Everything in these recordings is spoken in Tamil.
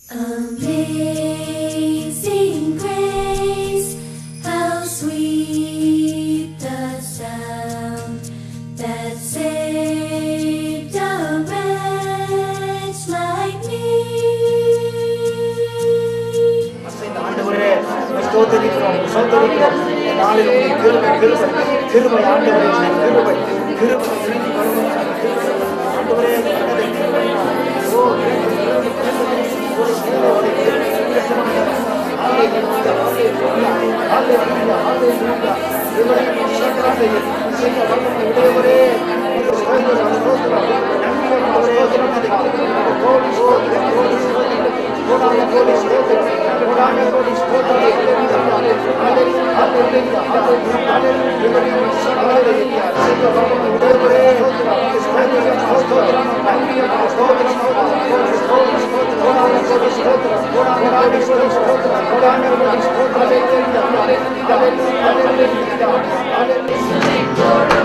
Amazing grace, how sweet the sound that saved a wretch like me. அசைந்த ஆண்டவரே உம்மை ஸ்தோத்திரிக்கிறோம் ஸ்தோத்திரிக்கிறோம் இந்த நாளில் உம்முடைய கிருபை கிருபை கிருபை ஆண்டவரே உம்முடைய கிருபை கிருபை இறங்கி வரணும் ஆண்டவரே உம்முடைய கிருபை ஓ கிருபை, கிருபை, கிருபை. ஒரு கிருபை, கிருபை, கிருபை. ஹalleluya, ஹalleluya, ஹalleluya, ஹalleluya. தேவனே, சக்கரத்தை செய்ய வல்லமை உடையவரே உமக்கு ஸ்தோத்திரம், ஸ்தோத்திரம். நன்றி ஆண்டவரே, ஸ்தோத்திரம். கோடி ஸ்தோத்திரம், கோடி ஸ்தோத்திரம். கோடான கோடி ஸ்தோத்திரம். கோடான கோடி ஸ்தோத்திரம். ஹalleluya, ஹalleluya, ஹalleluya, ஹalleluya. தேவனே, ஹalleluya. செய்ய வல்லமை உடையவரே, ஸ்தோத்திரம், ஸ்தோத்திரம், ஸ்தோத்திரம். நன்றி ஆண்டவரே, ஸ்தோத்திரம், ஸ்தோத்திரம், ஸ்தோத்திரம், ஸ்தோத்திரம். கோடான கோடி ஸ்தோத்திரம். கோடான கோடி ஸ்தோத்திரம். கோடான கோடி ஸ்தோத்திரம். ஹalleluya, ஹalleluya, ஹalleluya, ஹalleluya.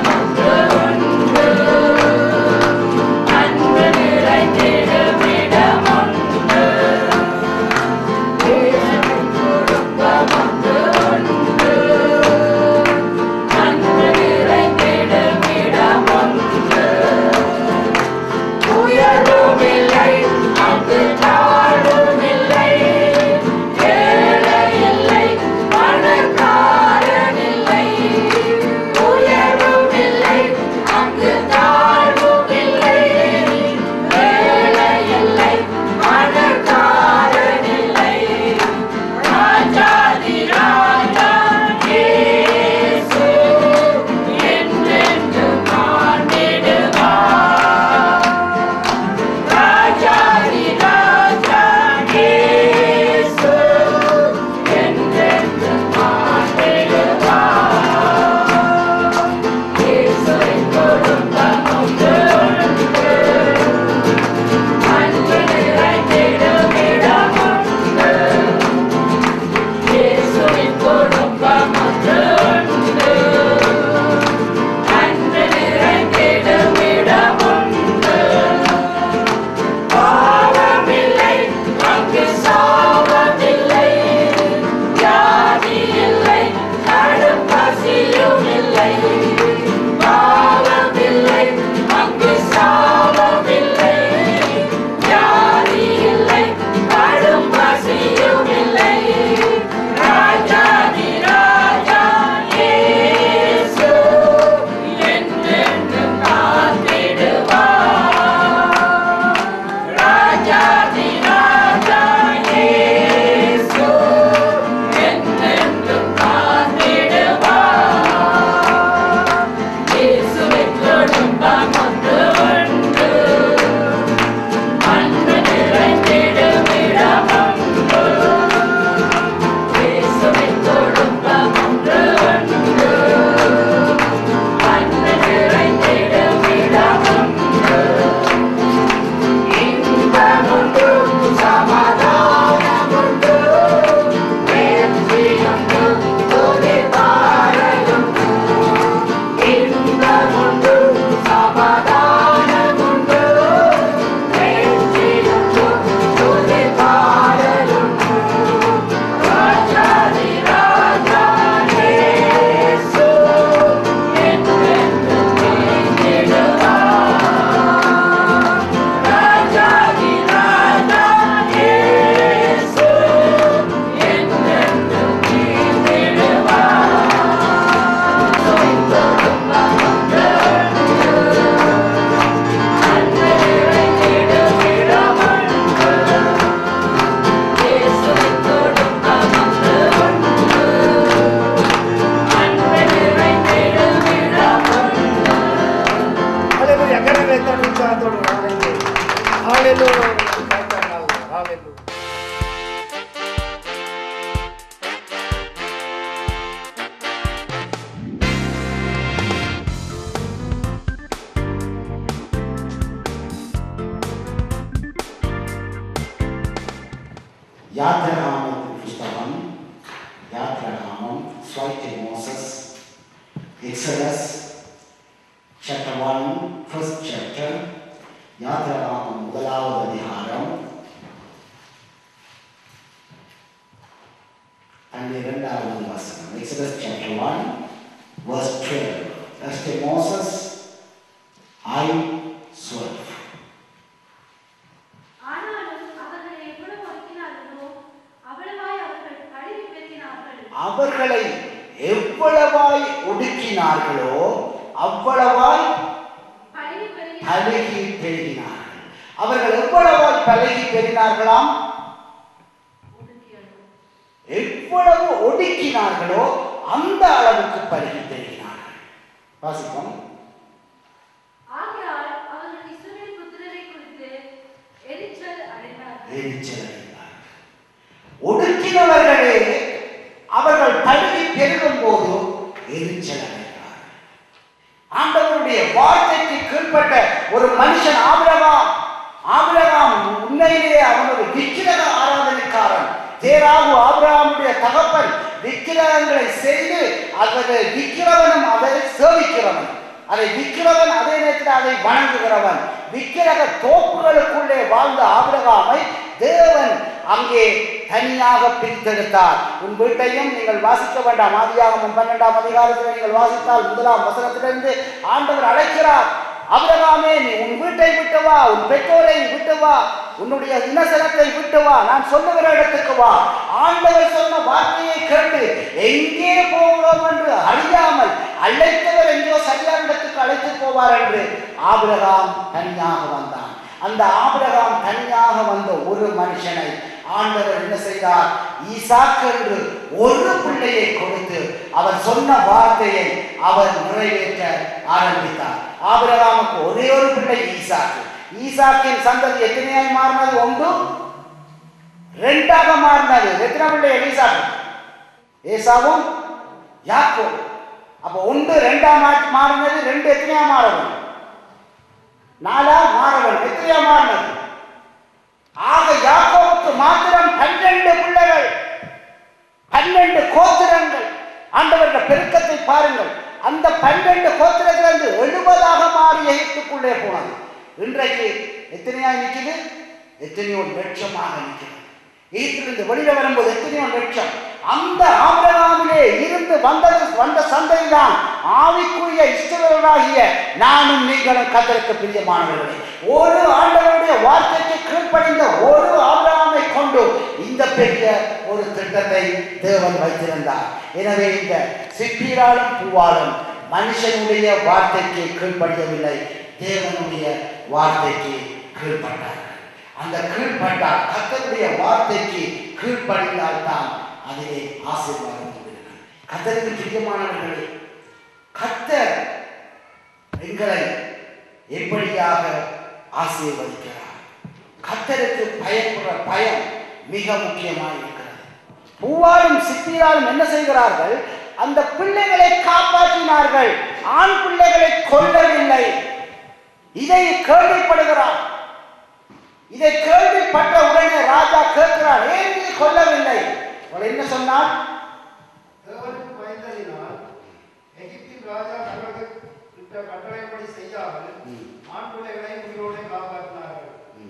ஹalleluya கரங்களை தட்டி உற்சாகத்தோடு ஹalleluya ஹalleluya ஹalleluya யாத்திராகமத்தின் புஸ்தகம் யாத்திராகமம் ஸ்வைட்டை Moses Exodus chapter 1 first chapter யாத்திராகமம் முதலாவது அதிகாரம் Exodus chapter 1, verse 12. As to Moses, I swear. ஆனாலும் அவர்களை எவ்வளவு ஒடுக்கினார்களோ அவ்வளவாய் அவர்கள் கழுவி பெருகினார்கள் அவர்களை எவ்வளவாய் ஒடுக்கினார்களோ அவ்வளவாய் கழுவி பெருகினார்கள் பழகி பெருகினார்கள் அவர்கள் எவ்வளவாய் பழகி பெருகினார்களாம் ஒடுக்கியலும் எவ்வளவு ஒடுக்கினார்களோ அந்த அளவுக்கு பழகி பெருகினார்கள் வாசிப்போம் ஆகையால் அவர்கள் இஸ்ரவேல் புத்திரரை குறித்து எரிச்சல் அடைந்தார்கள் எரிச்சல் அடைந்தார்கள். ஒடுக்கினவர்களே அவர்கள் பழகி பெருகும் போது எரிச்சல் அடைந்தார்கள் ஆண்டவருடைய வார்த்தைக்கு கீழ்ப்பட்ட ஒரு மனுஷன் ஆபிரகாம் ஆபிரகாம் உண்மையிலேயே அவன் ஒரு விக்கிரக ஆராதனைக்காரன் தேராகு ஆபிரகாமுடைய தகப்பன் விக்கிரகங்களை செய்து அதை விக்கிறவனும் அதை சேவிக்கிறவன் அதை விக்கிறவன் அதே நேரத்தில் அதை வணங்குகிறவன் விக்கிரக தோப்புகளுக்குள்ளே வாழ்ந்த ஆபிரகாமை தேவன் அங்கே தனியாக பிரித்தெடுத்தார் உன் வீட்டையும் நீங்கள் வாசிக்க வேண்டாம் ஆதியாகமும் பன்னெண்டாம் அதிகாரத்தில் நீங்கள் வாசித்தால் முதலாம் வசனத்திலிருந்து ஆண்டவர் அழைக்கிறார் அபிரகாமே நீ உன் வீட்டை விட்டு வா உன் பெற்றோரை விட்டு வா உன்னுடைய இனசனத்தை விட்டு வா நான் சொல்லுகிற இடத்துக்கு வா ஆண்டவர் சொன்ன வார்த்தையை கேட்டு எங்கே போகிறோம் என்று அறியாமல் அழைத்தவர் எங்கேயோ சரியான இடத்துக்கு அழைத்து போவார் என்று ஆபிரகாம் தனியாக வந்தான் அந்த ஆபிரகாம் தனியாக வந்த ஒரு மனுஷனை ஆண்டவர் என்ன செய்தார் ஈசாக்கு என்று ஒரு பிள்ளையை கொடுத்து அவர் சொன்ன வார்த்தையை அவர் நிறைவேற்ற ஆரம்பித்தார் ஆபிரகாமுக்கு ஒரே ஒரு பிள்ளை ஈசாக்கு ஈசாக்கின் சந்ததி எத்தனையாய் மாறினது ஒன்று ரெண்டாக மாறினது எத்தனை பிள்ளை ஈசாக்கு ஏசாவும் யாக்கோபு அப்போ ஒன்று ரெண்டாம் மா- மாறினது ரெண்டு எத்தனையா மாறணும் நாலா மாறவன் எத்தனையா மாறினது ஆக யாக்கோவுக்கு மாத்திரம் பன்னெண்டு பிள்ளைகள் பன்னெண்டு கோத்திரங்கள் ஆண்டவருடைய பெருக்கத்தை பாருங்கள் அந்த பன்னெண்டு கோத்திரத்திலிருந்து எழுபதாக மாறி எகிப்துக்குள்ளே போனது இன்றைக்கு எத்தனையா நிற்குது எத்தனையோ லட்சமாக நிற்கிறது எகிப்திலிருந்து வெளியில வரும்போது எத்தனையோ லட்சம் அந்த ஆபிரகாமிலே இருந்து வந்தது வந்த சந்தை தான் ஆவிக்குரிய இஷ்டவர்களாகிய நானும் நீங்களும் கத்தருக்கு பிரியமானவர்களே ஒரு ஆண்டவருடைய வார்த்தைக்கு கீழ்ப்படிந்த ஒரு ஆபிரகாமை கொண்டு இந்த பெரிய ஒரு திட்டத்தை தேவன் வைத்திருந்தார் எனவே இந்த சிப்பீராலும் பூவாலும் மனுஷனுடைய வார்த்தைக்கு கீழ்ப்படியவில்லை தேவனுடைய வார்த்தைக்கு கீழ்ப்பட்டார்கள் அந்த கீழ்ப்பட்டால் கத்தருடைய வார்த்தைக்கு கீழ்ப்படிந்தால் தான் அதிலே ஆசீர்வாதம் கொண்டிருக்கும் கத்தருக்கு பிரியமானவர்களே கத்தர் எங்களை எப்படியாக ஆசீர்வதிக்கிறார் கத்தருக்கு பயப்படுற பயம் மிக முக்கியமாக இருக்கிறது பூவாலும் சித்தியாலும் என்ன செய்கிறார்கள் அந்த பிள்ளைகளை காப்பாற்றினார்கள் ஆண் பிள்ளைகளை கொல்லவில்லை இதை கேள்விப்படுகிறார் இதை கேள்விப்பட்ட உடனே ராஜா கேட்கிறார் ஏன் நீ கொல்லவில்லை அவர் என்ன சொன்னார் தேவனுக்கு பயந்ததினால் எகிப்தின் ராஜா தங்களுக்கு இட்ட கட்டளைப்படி செய்யாமல் ஆண் பிள்ளைகளை உயிரோடு காப்பாற்றினார்கள்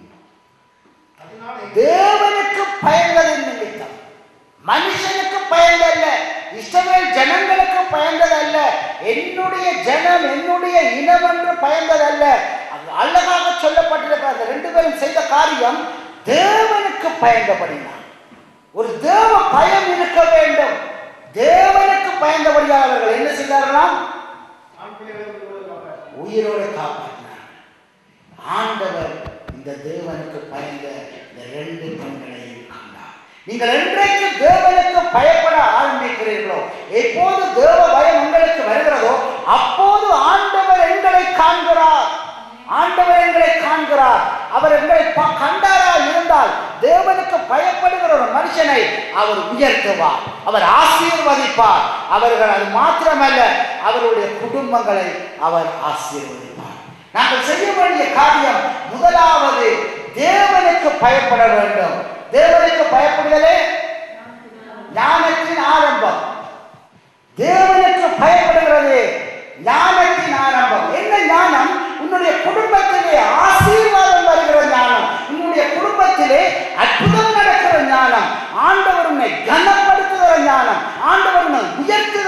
அதனால் எகிப்து- தேவனுக்கு பயந்ததின் நிமித்தம் மனுஷனுக்கு பயந்தல்ல இஸ்ரவேல் ஜனங்களுக்கு பயந்ததல்ல என்னுடைய ஜனம் என்னுடைய இனம் என்று பயந்ததல்ல அது அழகாக சொல்லப்பட்டிருக்கிற அந்த ரெண்டு பேரும் செய்த காரியம் தேவனுக்கு பயந்தபடினான் ஒரு தேவ பயம் இருக்க வேண்டும் தேவனுக்கு பயந்தபடியாக அவர்கள் என்ன செய்தார்களாம் ஆண் பிள்ளைகளை உயிரோடு காப்பாற்றினார்கள் உயிரோடு காப்பாற்றினார் ஆண்டவர் இந்த தேவனுக்கு பயந்த இந்த ரெண்டு பெண்களையும் கண்டார் நீங்கள் என்றைக்கு தேவனுக்கு பயப்பட ஆரம்பிக்கிறீர்களோ எப்போது தேவ பயம் உங்களுக்கு வருகிறதோ அப்போது ஆண்டவர் எங்களை காண்கிறார் ஆண்டவர் எங்களை காண்கிறார் அவர் எங்களை ப- கண்டாரா இருந்தால் தேவனுக்கு பயப்படுகிற ஒரு மனுஷனை அவர் உயர்த்துவார் அவர் ஆசீர்வதிப்பார் அவர்கள் அது மாத்திரமல்ல அவருடைய குடும்பங்களை அவர் ஆசீர்வதிப்பார் நாங்கள் செய்ய வேண்டிய காரியம் முதலாவது தேவனுக்கு பயப்பட வேண்டும் தேவனுக்கு பயப்படுதலே ஞானத்தின் ஆரம்பம் தேவனுக்கு பயப்படுகிறது ஞானத்தின் ஆரம்பம் என்ன ஞானம் உன்னுடைய குடும்பத்திலே ஆசீர்வாதம் வருகிற ஞானம் உன்னுடைய குடும்பத்திலே அற்புதம் நடக்கிற ஞானம் ஆண்டவர் உன்னை கனப்படுத்துகிற ஞானம் ஆண்டவர் உன்னை உயர்த்துகிற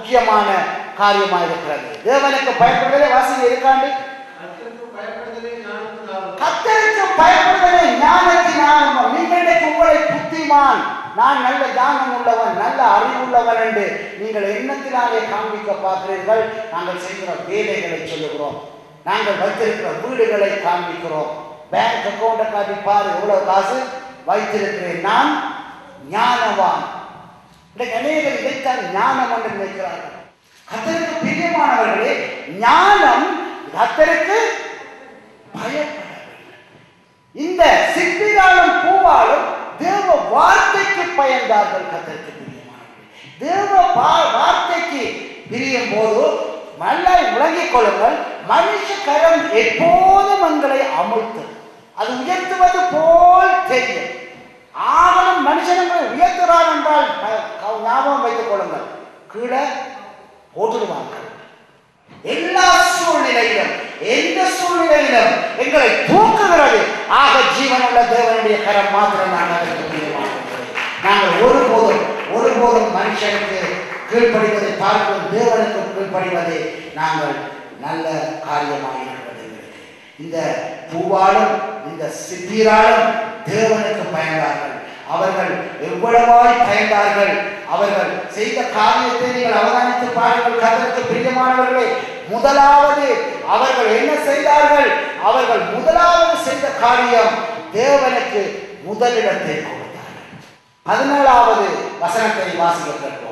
முக்கியமான காரியமாக இருக்கிறது தேவனுக்கு பயப்படுவதே வாசிங்க இருக்காண்டு கர்த்தருக்கு பயப்படுதலே ஞானத்தினாலும் கத்தருக்கு பயப்படுவதே ஞானத்தினால் நீங்கள் இன்றைக்கு உங்களை புத்திமான் நான் நல்ல ஞானம் உள்ளவன் நல்ல அறிவுள்ளவன் என்று நீங்கள் எண்ணத்தினாலே காண்பிக்க பார்க்கிறீர்கள் நாங்கள் செய்கிற வேலைகளை சொல்லுகிறோம் நாங்கள் வைத்திருக்கிற வீடுகளை காண்பிக்கிறோம் பேங்க் அக்கௌண்ட்டை காட்டி பாரு எவ்வளவு காசு வைத்திருக்கிறேன் நான் ஞானவான் இன்றைக்கு அநேகர் இதைத்தான் ஞானம் என்று நினைக்கிறார்கள் கத்தருக்கு பிரியமானவர்களே ஞானம் கத்தருக்கு பயப்பட வேண்டும். இந்த சித்திராலும் பூவாலும் தேவ வார்த்தைக்கு பயந்தார்கள் கத்தருக்கு பிரியமானவர்களே தேவ வா- வார்த்தைக்கு பிரியும் போது நல்லாய் விளங்கிக் கொள்ளுங்கள் மனுஷ கரம் எப்போதும் எங்களை அமுழ்த்தும் அது உயர்த்துவது போல் தெரியும் ஆகலும் மனுஷனங்களை உயர்த்துறான் என்றால் ப- க- ஞாபகம் வைத்துக் கொள்ளுங்கள் கீழே போட்டுடுவார்கள் எல்லா சூழ்நிலையிலும் எந்த சூழ்நிலையிலும் எங்களை தூக்குகிறது ஆக ஜீவனுள்ள தேவனுடைய கரம் மாத்திரம் நாங்கள் அதற்கு பிரியமானவர்களே. நாங்கள் ஒருபோதும் ஒருபோதும் மனுஷனுக்கு கீழ்ப்படிவதை பார்க்கும் தேவனுக்கு கீழ்ப்படிவதே நாங்கள் நல்ல காரியமாக இருக்கிறது எங்களுக்கு. இந்த பூவாலும் இந்த சித்திராலும் தேவனுக்கு பயந்தார்கள் அவர்கள் எவ்வளவாய் பயந்தார்கள் அவர்கள் செய்த காரியத்தை நீங்கள் அவதானித்து பாருங்கள் கதற்கு பிரியமானவர்களே முதலாவது அவர்கள் என்ன செய்தார்கள் அவர்கள் முதலாவது செய்த காரியம் தேவனுக்கு முதலிடத்தை கொடுத்தார்கள் பதினேழாவது வசனத்தை வாசிக்க கேட்போம்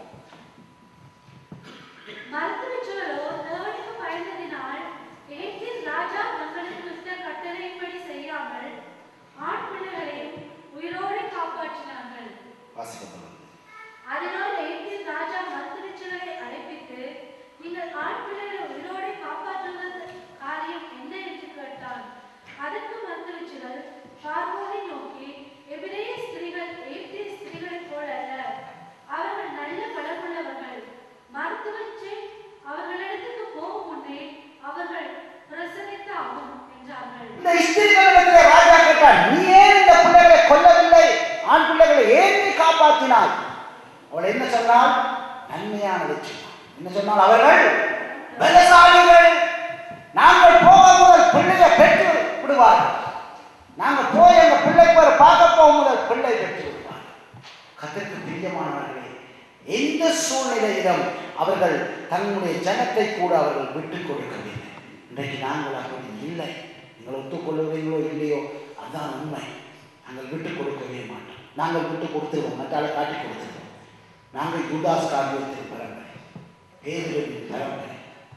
மருத்துவச்சோரோ தேவனுக்கு பயந்ததினால் ஏற்றின் ராஜா தங்களுக்கு இட்ட கட்டளையின்படி செய்யாமல் ஆண் பிள்ளைகளையும் உயிரோடு காப்பாற்றினார்கள் வாசிக்கப்படுகிறது அதனால் ஏற்றின் ராஜா மருத்துவச்சோரை அழைப்பித்து நீங்கள் ஆண் பிள்ளைகளை உயிரோடு காப்பாற்றுவது காரியம் என்ன என்று கேட்டான் அதற்கு மருத்துவச்சிகள் பார்வோரை நோக்கி எபிரேய ஸ்திரீகள் ஏற்றிய ஸ்திரீகளைப் போல அல்ல அவர்கள் நல்ல பலமுள்ளவர்கள் மருத்துவச்சு அவர்களிடத்துக்கு போகும் முன்னே அவர்கள் பிரசவித்த ஆகும் என்றார்கள் இந்த ஸ்திரீகளிடத்திலே ராஜா கேட்டார் நீ ஏன் இந்த பிள்ளைகளை கொல்லவில்லை ஆண் பிள்ளைகளை ஏன் நீ காப்பாற்றினாய் அவள் என்ன சொன்னால் நன்மையானதை சொன்னாள் என்ன சொன்னால் அவர்கள் பலசாலிகள் நாங்கள் போக முதல் பிள்ளையை பெற்று விடுவார்கள் நாங்கள் போய் எங்க பிள்ளை பேர் பார்க்க போகும் முதல் பிள்ளை பெற்று விடுவார்கள் கத்திற்கு பிரியமானவர்களே எந்த சூழ்நிலையிலும் அவர்கள் தன்னுடைய ஜனத்தை கூட அவர்கள் விட்டுக் கொடுக்கவில்லை இன்றைக்கு நாங்கள் அப்படி இல்லை நீங்கள் ஒத்துக்கொள்ளுகிறீங்களோ இல்லையோ அதுதான் உண்மை நாங்கள் விட்டுக் கொடுக்கவே மாட்டோம் நாங்கள் விட்டு கொடுத்துருவோம் மற்றால காட்டி கொடுத்துருவோம் நாங்கள் யூதாஸ் காரியத்தின் பரம்பரை பேரின் பரம்பரை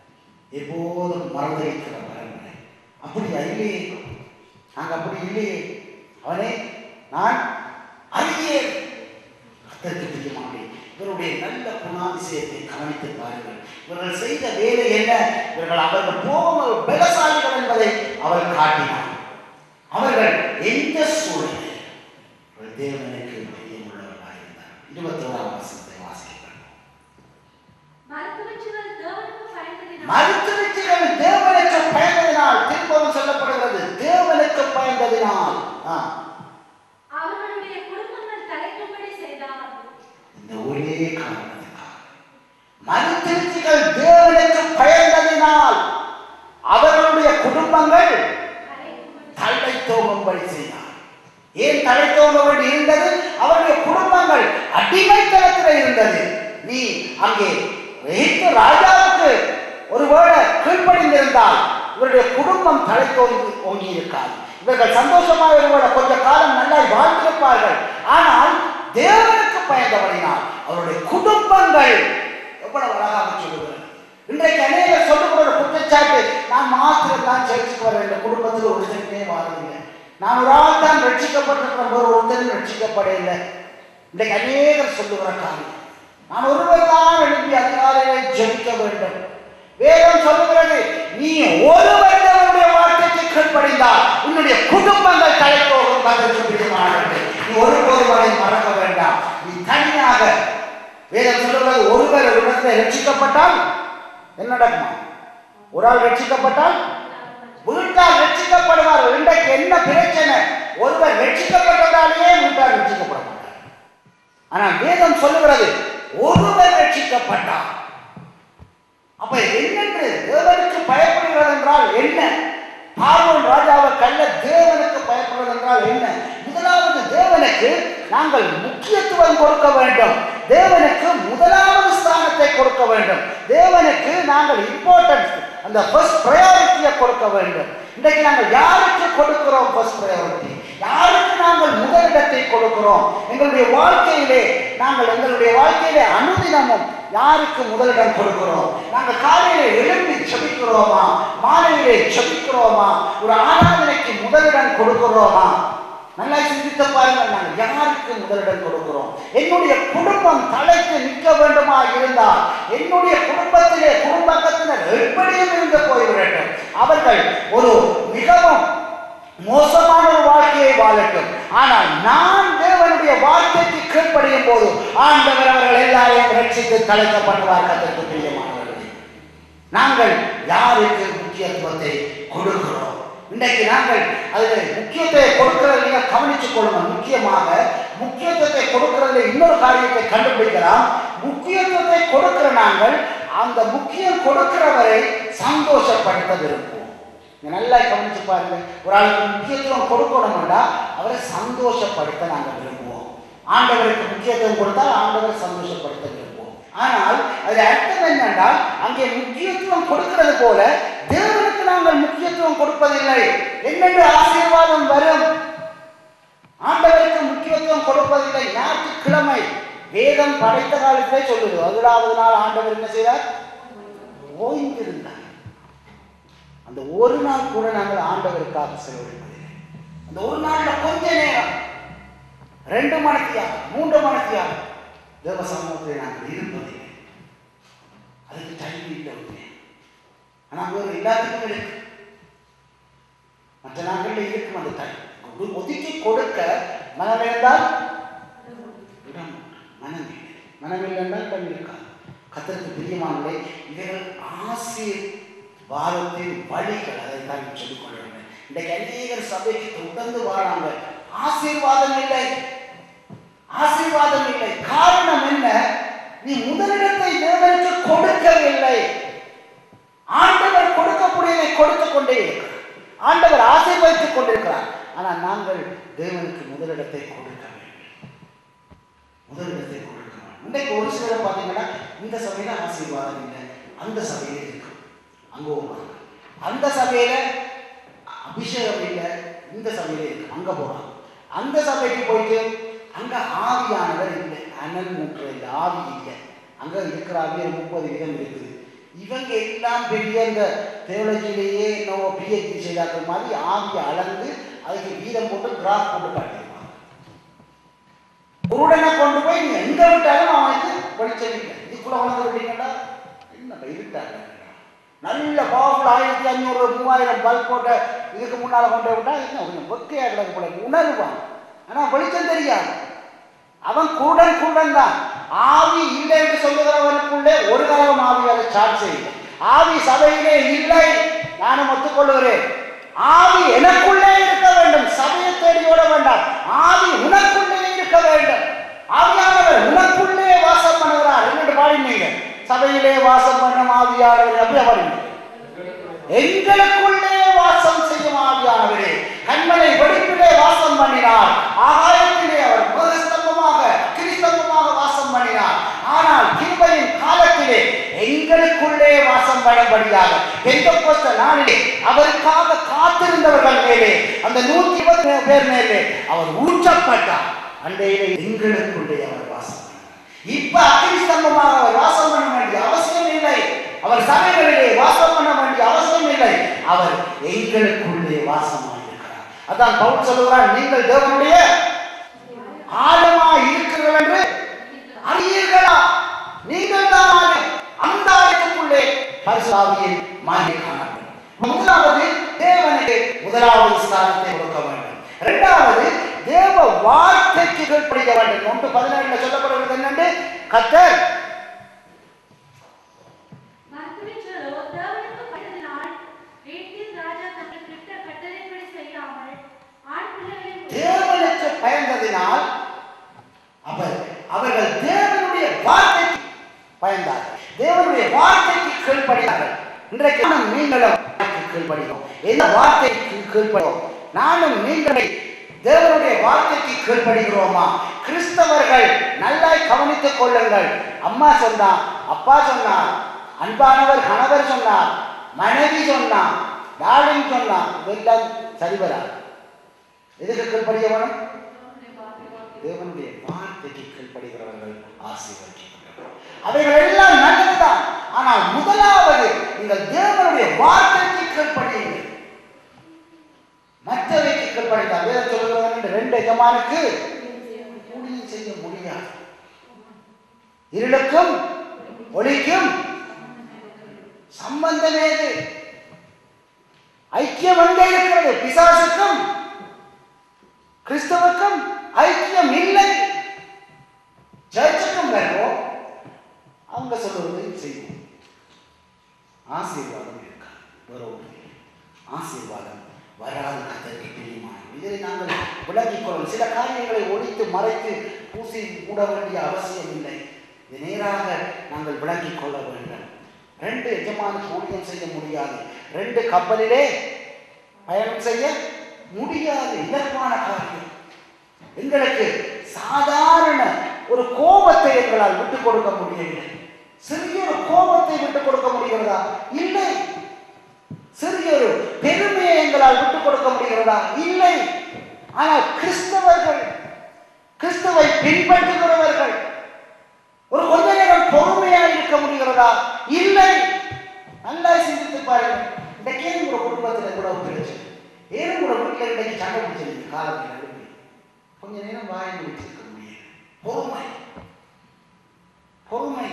எப்போதும் மறந்திருக்கிற பரம்பரை அப்படி இல்லையே நாங்கள் அப்படி இல்லையே அவனே நான் அறியேன் கத்தருக்கு பிரியமானே இவருடைய நல்ல குணாதிசயத்தை கவனித்து பாருங்கள் இவர்கள் செய்த வேலை என்ன இவர்கள் அவர்கள் போகும் பலசாலிகள் என்பதை அவர் காட்டினார் அவர்கள் எந்த சூழ்நிலை ஒரு தேவனுக்கு பிரியமுள்ளவர்களாக இருந்தார் இருபத்தோராம் வசனத்தை வாசிக்கிறார் மருத்துவச்சிகள் தேவனுக்கு பயந்ததினால் மருத்துவச்சிகள் தேவனுக்கு பயந்ததினால் திரும்பவும் சொல்லப்படுகிறது தேவனுக்கு பயந்ததினால் ஆ, அவர்களுடைய குடும்பங்கள் தலைக்கும்படி செய்தார் இந்த ஒரே காரணத்திற்காக மருத்துவச்சிகள் தேவனுக்கு பயந்ததினால் அவர்களுடைய குடும்பங்கள் தலைக்கும்படி தலை தோங்கும்படி செய்தார் ஏன் தலை தோங்க வேண்டி இருந்தது அவருடைய குடும்பங்கள் அடிமைத்தனத்தில் இருந்தது நீ அங்கே எகிப்து ராஜாவுக்கு ஒருவேளை கீழ்ப்படிந்திருந்தால் இவருடைய குடும்பம் தலை தோங்கி ஓங்கி இருக்காது இவர்கள் சந்தோஷமாக ஒருவேளை கொஞ்ச காலம் நல்லா வாழ்ந்திருப்பார்கள் ஆனால் தேவனுக்கு பயந்தபடினால் அவருடைய குடும்பங்கள் எவ்வளவு அழகாக சொல்லுகிறது இன்றைக்கு அநேகர் சொல்லுகிற ஒரு குற்றச்சாட்டு நான் மாத்திரம் தான் சேர்ச்சுக்கு வர வேண்டும் குடும்பத்தில் ஒருத்தருமே வாழவில்லை நான் ஒரு ஆள் தான் ரட்சிக்கப்பட்டிருக்கிற ஒரு ஒருத்தரும் ரட்சிக்கப்படவில்லை இன்றைக்கு அநேகர் சொல்லுகிற காரியம் நான் ஒருவர் தான் எழுப்பி அதிகாலையை ஜெபிக்க வேண்டும் வேதம் சொல்லுகிறது நீ ஒருவர் தேவனுடைய வார்த்தைக்கு கீழ்ப்படிந்தால் உன்னுடைய குடும்பங்கள் தலைத்தோறும் கதற்கு பிடிமானது நீ ஒருபோதும் அதை மறக்க வேண்டாம் நீ தனியாக வேதம் சொல்லுகிறது ஒருவர் ஒரு இடத்துல ரட்சிக்கப்பட்டால் என்ன நடக்குமா ஒரு ஆள் ரட்சிக்கப்பட்டால் வீட்டால் ரட்சிக்கப்படுவார் இன்றைக்கு என்ன பிரச்சனை ஒருவர் ரட்சிக்கப்பட்டதாலேயே வீட்டால் ரட்சிக்கப்பட மாட்டார் ஆனால் வேதம் சொல்லுகிறது ஒருவர் ரட்சிக்கப்பட்டார் அப்ப என்னென்று தேவனுக்கு பயப்படுகிறது என்றால் என்ன பார்வோன் ராஜாவை கல்ல தேவனுக்கு பயப்படுவது என்றால் என்ன முதலாவது தேவனுக்கு நாங்கள் முக்கியத்துவம் கொடுக்க வேண்டும் தேவனுக்கு முதலாவது ஸ்தானத்தை கொடுக்க வேண்டும் தேவனுக்கு நாங்கள் இம்பார்ட்டன்ஸ் அந்த ஃபர்ஸ்ட் ப்ரையாரிட்டியை கொடுக்க வேண்டும் இன்றைக்கு நாங்கள் யாருக்கு கொடுக்கிறோம் ஃபர்ஸ்ட் ப்ரையாரிட்டி யாருக்கு நாங்கள் முதலிடத்தை கொடுக்கிறோம் எங்களுடைய வாழ்க்கையிலே நாங்கள் எங்களுடைய வாழ்க்கையிலே அனுதினமும் யாருக்கு முதலிடம் கொடுக்கிறோம் நாங்கள் காலையிலே எழுப்பி செபிக்கிறோமா மாலையிலே செபிக்கிறோமா ஒரு ஆராதனைக்கு முதலிடம் கொடுக்கிறோமா நல்லா சிந்தித்து பாருங்கள் நாங்கள் யாருக்கு முதலிடம் கொடுக்கிறோம் என்னுடைய குடும்பம் தலைத்து நிற்க வேண்டுமா இருந்தால் என்னுடைய குடும்பத்திலே குடும்பத்தினர் எப்படியும் இருந்து போய்விடட்டும் அவர்கள் ஒரு மிகவும் மோசமான ஒரு வாழ்க்கையை வாழட்டும் ஆனால் நான் தேவனுடைய வார்த்தைக்கு கீழ்ப்படியும் போது ஆண்டவர் அவர்கள் எல்லாரையும் ரட்சித்து தலைக்கப்படுவார் கத்திற்கு பிரியமானவர்களே நாங்கள் யாருக்கு முக்கியத்துவத்தை கொடுக்கிறோம் இன்றைக்கு நாங்கள் அதில் முக்கியத்துவத்தை கொடுக்கிறது நீங்கள் கவனித்துக் கொள்ளுங்கள் முக்கியமாக முக்கியத்துவத்தை கொடுக்கிறதுல இன்னொரு காரியத்தை கண்டுபிடிக்கலாம் முக்கியத்துவத்தை கொடுக்கிற நாங்கள் அந்த முக்கியம் கொடுக்கிறவரை சந்தோஷப்படுத்த விரும்புவோம் நீங்க நல்லா கவனிச்சு பாருங்க ஒரு ஆளுக்கு முக்கியத்துவம் கொடுக்கணும்னா அவரை சந்தோஷப்படுத்த நாங்கள் விரும்புவோம் ஆண்டவருக்கு முக்கியத்துவம் கொடுத்தால் ஆண்டவரை சந்தோஷப்படுத்த விரும்புவோம் ஆனால் அது அர்த்தம் என்னென்றால் அங்கே முக்கியத்துவம் கொடுக்கிறது போல தேவனுக்கு நாங்கள் முக்கியத்துவம் கொடுப்பதில்லை என்னென்று ஆசீர்வாதம் வரும் ஆண்டவருக்கு முக்கியத்துவம் கொடுப்பதில்லை ஞாயிற்றுக்கிழமை வேதம் படைத்த காலத்திலே சொல்லுது பதினாவது நாள் ஆண்டவர் என்ன செய்தார் ஓய்ந்திருந்தார் அந்த ஒரு நாள் கூட நாங்கள் ஆண்டவருக்காக செலவழிப்பதில்லை அந்த ஒரு நாள்ல கொஞ்ச நேரம் ரெண்டு மணித்தியாக மூன்று மணித்தியாக தேவ சமூகத்தில் நாங்கள் இருப்பதில்லை அதுக்கு டைம் இல்லை உண்மை ஆனால் அங்கே ஒரு எல்லாத்துக்கும் இருக்கு மற்ற நாட்களில் இருக்கும் அந்த டைம் ஒதுக்கி கொடுக்க மனம் இருந்தால் இடம் உண்டு. மனம் இல்லை மனம் இல்லைன்னா இடம் இருக்காது கத்தருக்கு பிரியமானவை இவர்கள் ஆசிர் வாரத்தின் வழிகள் அதை தான் சொல்லிக் கொள்கிறேன் இன்றைக்கு அநேகர் சபைக்கு தொடர்ந்து வராங்க ஆசீர்வாதம் இல்லை ஆசீர்வாதம் இல்லை காரணம் என்ன நீ முதலிடத்தை தேவனுக்கு கொடுக்கவில்லை ஆண்டவர் கொடுக்கக்கூடியதை கொடுத்து கொண்டே இருக்கிறார் ஆண்டவர் ஆசீர்வதித்துக் கொண்டிருக்கிறார் ஆனால் நாங்கள் தேவனுக்கு முதலிடத்தை கொடுக்க வேண்டும் முதலிடத்தை கொடுக்க வேண்டும் இன்றைக்கு ஒரு சிலர் பார்த்தீங்கன்னா இந்த சபையில ஆசீர்வாதம் இல்லை அந்த சபையில இருக்கு அங்க போவாங்க அந்த சபையில அபிஷேகம் இல்லை இந்த சபையில இருக்கு அங்க போறாங்க அந்த சபைக்கு போயிட்டு அங்க ஆவியானவர் இல்லை அனல் மூற்ற இல்லை ஆவி இல்லை அங்க இருக்கிற ஆவி ஒரு முப்பது விதம் இருக்குது இவங்க எல்லாம் பெரிய இந்த தேவலஜிலேயே என்னவோ பிஹெச்டி செய்தாக்கள் மாதிரி ஆவியை அளந்து அதுக்கு வீதம் போட்டு கிராஃப் போட்டு காட்டிடுவாங்க குருடனை கொண்டு போய் நீ எங்க விட்டாலும் அவனுக்கு வெளிச்சம் இல்லை இதுக்குள்ள உணர்ந்து விட்டீங்கன்னா என்ன இருட்டாங்க நல்ல பவர்ஃபுல் ஆயிரத்தி அஞ்சூறு மூவாயிரம் பல்ப் போட்ட இதுக்கு முன்னால் கொண்டு விட்டா என்ன கொஞ்சம் வெக்கையாக கிடக்கு போல உணர்வான் ஆனால் வெளிச்சம் தெரியாது அவன் குருடன் குருடன் தான் ஆவி இல்லை என்று சொல்லுகிறவனுக்குள்ளே ஒரு காலம் ஆவி அதை சார்ஜ் செய்யும் ஆவி சபையிலே இல்லை நானும் ஒத்துக்கொள்கிறேன் ஆவி எனக்குள்ளே இருக்க வேண்டும் சபையை தேடி ஓட வேண்டாம் ஆவி உனக்குள்ளே இருக்க வேண்டும் ஆவியானவர் உனக்குள்ளே வாசம் பண்ணுகிறார் என்னென்று பாடினீங்க சபையிலே வாசம் பண்ணும் ஆவியானவர் அப்படியே பாடினீங்க எங்களுக்குள்ளே வாசம் செய்யும் ஆவியானவரே கண்மலை வெடிப்பிலே வாசம் பண்ணினார் ஆகாயத்திலே அவர் மேகஸ்தம்பமாக கிறிஸ்தம்பமாக வாசம் பண்ணினார் ஆனால் கிருபையின் காலத்திலே எங்களுக்குள்ளே வாசம் பண்ணும்படியாக பெந்தகோஸ்த நாளிலே அவருக்காக காத்திருந்தவர்கள் மேலே அந்த நூற்றி இருபது பேர் மேலே அவர் ஊற்றப்பட்டார் அண்டையிலே எங்களுக்குள்ளே அவர் வாசம் பண்ணினார். இப்ப அக்னி ஸ்தம்பமாக அவர் வாசம் பண்ண வேண்டிய அவசியம் இல்லை அவர் சபைகளிலே வாசம் பண்ண வேண்டிய அவசியம் இல்லை அவர் எங்களுக்குள்ளே வாசம் இருக்கிறார் அதான் பவுல் சொல்லுகிறார் நீங்கள் தேவனுடைய ஆழமா இருக்கிறீர்கள் என்று அறியீர்களா நீங்கள் தான் ஆளு. அந்த ஆயத்துக்குள்ளே பரிசுத்தாவியின் மாயை காணப்படும் முதலாவது தேவனுக்கு முதலாவது ஸ்தானத்தை கொடுக்க வேண்டும் இரண்டாவது தேவ வார்த்தைக்கு கீழ்ப்படிக்க வேண்டும் ஒன்று பதினேழுல சொல்லப்படுவது என்னென்று கத்தர் மறுத்துவிச்சலோ தேவனுக்கு பயந்ததினால் வீட்டின் ராஜா தங்களுக்கு இட்ட கட்டளைப்படி செய்யாமல் ஆண் பிள்ளைகளின் தேவனுக்கு பயந்ததினால் அவர் அவர்கள் தேவனுடைய வார்த்தைக்கு பயந்தார்கள் தேவனுடைய வார்த்தைக்கு கீழ்ப்படினார்கள் இன்றைக்கு நானும் நீங்களும் வார்த்தைக்கு கீழ்ப்படிகிறோம் எந்த வார்த்தைக்கு கீழ்ப்படிவோம் நானும் நீங்களை தேவனுடைய வார்த்தைக்கு கீழ்ப்படுகிறோமா கிறிஸ்தவர்கள் நல்லாய் கவனித்துக் கொள்ளுங்கள் அம்மா சொன்னா அப்பா சொன்னா அன்பானவர் கணவர் சொன்னார் மனைவி சொன்னா டார்லிங் சொன்னா இதெல்லாம் சரி வராது எதுக்கு கீழ்ப்படிய வேணும் தேவனுடைய வார்த்தைக்கு கீழ்ப்படுகிறவர்கள் ஆசீர்வதிக்கப்பட்டவர்கள் அவைகள் எல்லாம் நல்லதுதான் ஆனால் முதலாவது நீங்கள் தேவனுடைய வார்த்தைக்கு கீழ்ப்படியுங்கள் மற்றவைக்கு கீழ்ப்படிந்தால் வேற சொல்லுகிறது இந்த ரெண்டு எஜமானுக்கு ஊழியம் செய்ய முடியாது இருளுக்கும் ஒளிக்கும் சம்பந்தமே இது ஐக்கியம் எங்கே இருக்கிறது பிசாசுக்கும் கிறிஸ்தவுக்கும் ஐக்கியம் இல்லை சர்ச்சுக்கும் வருவோம் அவங்க சொல்லுவதை செய்வோம் ஆசீர்வாதம் இருக்கா வேற ஒன்று இல்லை. ஆசீர்வாதம் வராது கத்தருக்கு பிரியமான இதை நாங்கள் விளங்கிக் கொள்ளும் சில காரியங்களை ஒழித்து மறைத்து பூசி மூட வேண்டிய அவசியம் இல்லை இது நேராக நாங்கள் விளங்கிக் கொள்ள வேண்டும் ரெண்டு எஜமானுக்கு ஊழியம் செய்ய முடியாது ரெண்டு கப்பலிலே பயணம் செய்ய முடியாது இலகுவான காரியம் எங்களுக்கு சாதாரண ஒரு கோபத்தை எங்களால் விட்டுக் கொடுக்க முடியவில்லை சிறிய ஒரு கோபத்தை விட்டுக் கொடுக்க முடிகிறதா இல்லை சிறிய ஒரு பெருமையை எங்களால் விட்டுக் கொடுக்க முடிகிறதா இல்லை ஆனால் கிறிஸ்தவர்கள் கிறிஸ்துவை பின்பற்றுகிறவர்கள் ஒரு கொஞ்ச நேரம் பொறுமையா இருக்க முடிகிறதா இல்லை நல்லா சிந்தித்து பாருங்கள் இன்றைக்கே உங்க குடும்பத்தில் கூட ஒரு பிரச்சனை ஏன் உங்களோட வீட்டில் இன்றைக்கு சண்டை பிடிச்சிருக்கு காலத்தில் எழுப்பி கொஞ்ச நேரம் வாயை முடிச்சிருக்க முடியும் பொறுமை பொறுமை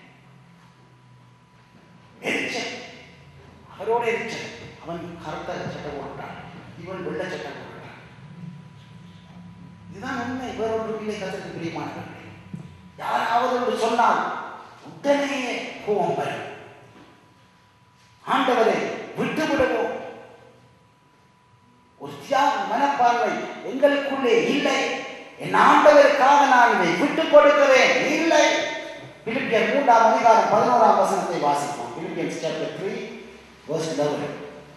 எரிச்சல் அவரோட எரிச்சல் அவன் கருத்த சட்டை போட்டான் இவன் வெள்ளை சட்டை போட்டான் இதுதான் உண்மை வேறொன்று இல்லை கதற்கு பிரியமானவர்களே யாராவது ஒன்று சொன்னால் உடனே கோபம் வரும் ஆண்டவரை விட்டு விடுவோம் ஒரு தியாக மனப்பான்மை எங்களுக்குள்ளே இல்லை என் ஆண்டவருக்காக நான் இதை விட்டுக் கொடுக்கிறேன் இல்லை பிலிப்பியர் மூன்றாம் அதிகாரம் பதினோராம் வசனத்தை வாசிப்போம் பிலிப்பியன்ஸ் சாப்டர் த்ரீ verse 11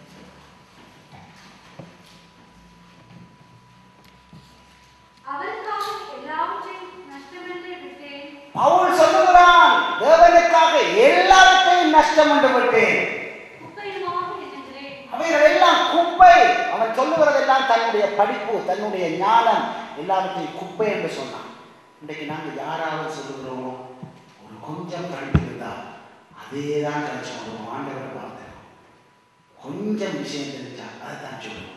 அவருக்காக எல்லாவற்றையும் நஷ்டமென்றே விட்டேன் பவுல் சொல்லுகிறான் தேவனுக்காக எல்லாவற்றையும் நஷ்டம் என்று விட்டேன் குப்பையுமாக எண்ணுகிறேன் அவைகள் எல்லாம் குப்பை அவன் சொல்லுகிறதெல்லாம் தன்னுடைய படிப்பு தன்னுடைய ஞானம் எல்லாவற்றையும் குப்பை என்று சொன்னான் இன்றைக்கு நாங்கள் யாராவது சொல்லுகிறோமோ ஒரு கொஞ்சம் கழித்து இருந்தால் அதே தான் கழிச்சு வருவோம் ஆண்டவரை பார்த்து கொஞ்சம் விஷயம் தெரிஞ்சா அதை தான் சொல்லுவோம்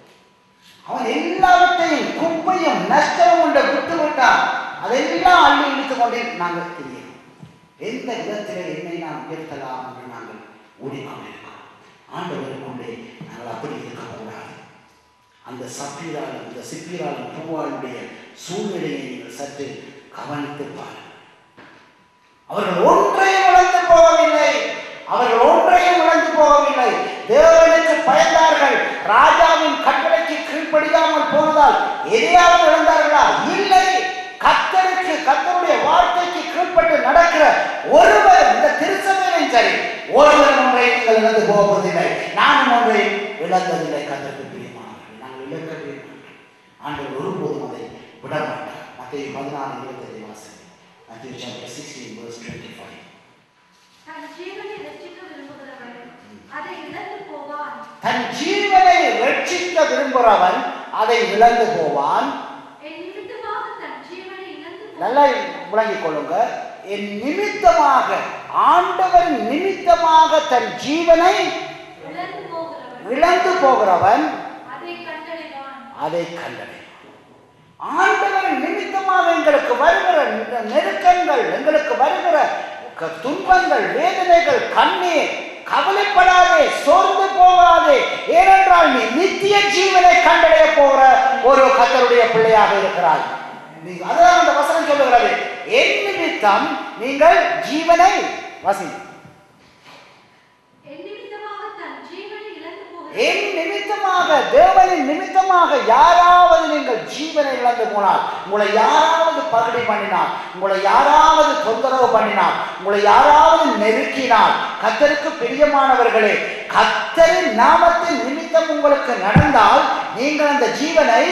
அவன் எல்லாவற்றையும் குப்பையும் நஷ்டமும் கொண்டு விட்டு விட்டான் அதெல்லாம் அள்ளி இழுத்துக் கொண்டே நாங்கள் தெரியும் எந்த விதத்திலே என்னை நாம் உயர்த்தலாம் என்று நாங்கள் ஓடிக்கொண்டிருக்கிறோம் ஆண்டவருக்குள்ளே நாங்கள் அப்படி இருக்கக்கூடாது அந்த சப்பீராலும் இந்த சிப்பீராலும் பூவாளுடைய சூழ்நிலையை நீங்கள் சற்று கவனித்து பாருங்கள் அவர்கள் ஒன்றையும் இழந்து போகவில்லை அவர்கள் ஒன்றையும் இழந்து போகவில்லை தேவனுக்கு பயந்தார்கள் ராஜாவின் கட்டளைக்கு கீழ்ப்படியாமல் போனதால் எதையாவது இழந்தார்களா இல்லை கத்தருக்கு கத்தருடைய வார்த்தைக்கு கீழ்ப்பட்டு நடக்கிற ஒருவர் இந்த திருச்சபையிலும் சரி ஒருவர் ஒன்றை நீங்கள் இழந்து போவதில்லை நானும் ஒன்றை இழந்ததில்லை கத்தருக்கு பிரியமானவர்கள் நாங்கள் இழக்கவே மாட்டோம் ஆண்டவர் ஒருபோதும் அதை விட மாட்டார் மத்திய பதினாறு இருபத்தஞ்சு வாசல் Matthew chapter 16 verse 25 தன் ஜீவனை ரட்சிக்க விரும்புகிறவன் அதை இழந்து போவான் தன் ஜீவனை ரட்சிக்க விரும்புகிறவன் அதை இழந்து போவான் என் நிமித்தமாக தன் ஜீவனை இழந்து போவான் நல்லா விளங்கிக் கொள்ளுங்க என் நிமித்தமாக ஆண்டவரின் நிமித்தமாக தன் ஜீவனை இழந்து போகிறவன் இழந்து போகிறவன் அதை கண்டடைவான் அதை கண்டனை ஆண்டவரின் நிமித்தமாக எங்களுக்கு வருகிற இந்த நெருக்கங்கள் எங்களுக்கு வருகிற க- துன்பங்கள் வேதனைகள் கண்ணீர் கவலைப்படாதே சோர்ந்து போகாதே ஏனென்றால் நீ நித்திய ஜீவனை கண்டடைய போகிற ஒரு கத்தருடைய பிள்ளையாக இருக்கிறாய் நீ அதான் அந்த வசனம் சொல்லுகிறது என் நிமித்தம் நீங்கள் ஜீவனை வசி என் நிமித்தமாக தன் ஜீவனை இழந்து போகிறான் என் நிமித்தமாக தேவனின் நிமித்தமாக யாராவது நீங்கள் ஜீவனை இழந்து போனால் உங்களை யாராவது பகுடி பண்ணினார் உங்களை யாராவது தொந்தரவு பண்ணினார் உங்களை யாராவது நெருக்கினால் கத்தருக்கு பிரியமானவர்களே கத்தரின் நாமத்தின் நிமித்தம் உங்களுக்கு நடந்தால் நீங்கள் அந்த ஜீவனை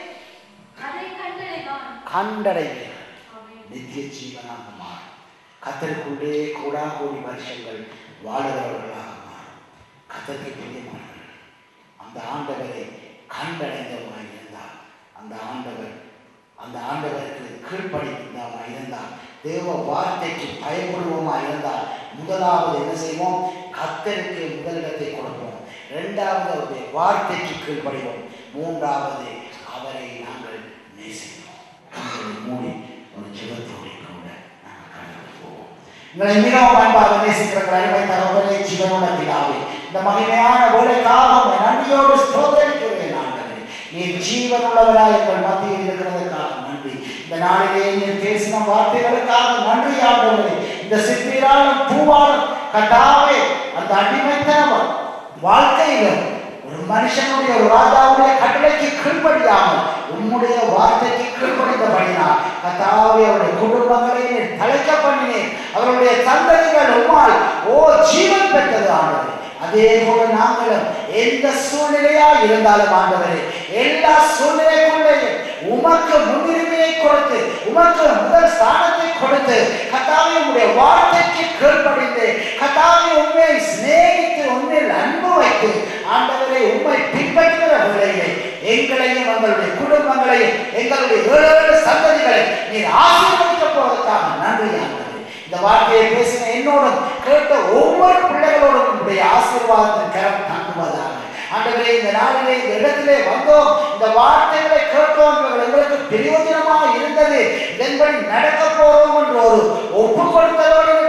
அதை கண்டடைவான் கண்டடைவீர்கள் ஆமென். நித்திய ஜீவனாக மாறும் கத்தருக்குள்ளே கூடா கோடி வருஷங்கள் வாழுகிறவர்களாக மாறும் கத்தருக்கு பிரியமானவர்கள் அந்த ஆண்டவரை கண்டடைந்தவராக இருந்தால் அந்த ஆண்டவர் அந்த ஆண்டவருக்கு கீழ்ப்படிந்தவராக இருந்தால் தேவ வார்த்தைக்கு பயப்படுவோமாக இருந்தால் முதலாவது என்ன செய்வோம் கத்தருக்கு முதலிடத்தை கொடுப்போம் இரண்டாவது அவருடைய வார்த்தைக்கு கீழ்ப்படிவோம் மூன்றாவது அவரை நாங்கள் நேசிப்போம் கண்களை மூடி ஒரு ஜெபத்தோடு கூட நாங்கள் கடந்து போவோம் உங்களை மிகவும் அன்பாக நேசிக்கிறவர்கள் அருமை தகவலே ஜீவனுள்ள பிதாவே இந்த மகிமையான வேலைக்காக உம்மை நன்றியோடு ஸ்தோத்தரிக்கிறேன் ஆண்டவரே நீர் ஜீவனுள்ளவராய் எங்கள் மத்தியில் இருக்கிறதுக்காக நன்றி இந்த நாளிலே நீர் பேசின வார்த்தைகளுக்காக நன்றி ஆண்டவரே இந்த சிப்பிராலும் பூவாலும் கட்டாவே அந்த அடிமைத்தனம் வாழ்க்கையிலும் ஒரு மனுஷனுடைய ஒரு ராஜாவுடைய கட்டளைக்கு கீழ்ப்படியாமல் உம்முடைய வார்த்தைக்கு கீழ்ப்படிந்தபடினால் கத்தாவே அவருடைய குடும்பங்களை நீர் தலைக்க பண்ணினேன் அவருடைய தந்ததிகள் உம்மால் ஓ ஜீவன் பெற்றது ஆண்டவரே அதே போல நாங்களும் எந்த சூழ்நிலையா இருந்தாலும் ஆண்டவரே எல்லா சூழ்நிலைக்குள்ளேயும் உமக்கு முன்னுரிமையை கொடுத்து உமக்கு முதல் ஸ்தானத்தை கொடுத்து கத்தாவே உம்முடைய வார்த்தைக்கு கீழ்ப்படிந்து கத்தாவே உண்மை சிநேகித்து உண்மையில் அன்பு வைத்து ஆண்டவரை உண்மை பின்பற்றுகிற வேளையிலே எங்களையும் எங்களுடைய குடும்பங்களையும் எங்களுடைய ஏழு சந்ததிகளை நீர் ஆசீர்வதிக்க போவதற்காக நன்றி ஆண்டவரே இந்த வார்த்தையை பேசின என்னோடும் கேட்ட ஒவ்வொரு பிள்ளைகளோடும் உடைய ஆசீர்வாதத்தின் கரம் தாங்குவதாக ஆண்டவரே இந்த நாளிலே இந்த இடத்திலே வந்தோம் இந்த வார்த்தைகளை கேட்டோம் இவர்கள் எங்களுக்கு பிரயோஜனமாக இருந்தது இதன்படி நடக்க போறோம் என்று ஒரு ஒப்பு கொடுத்ததோடு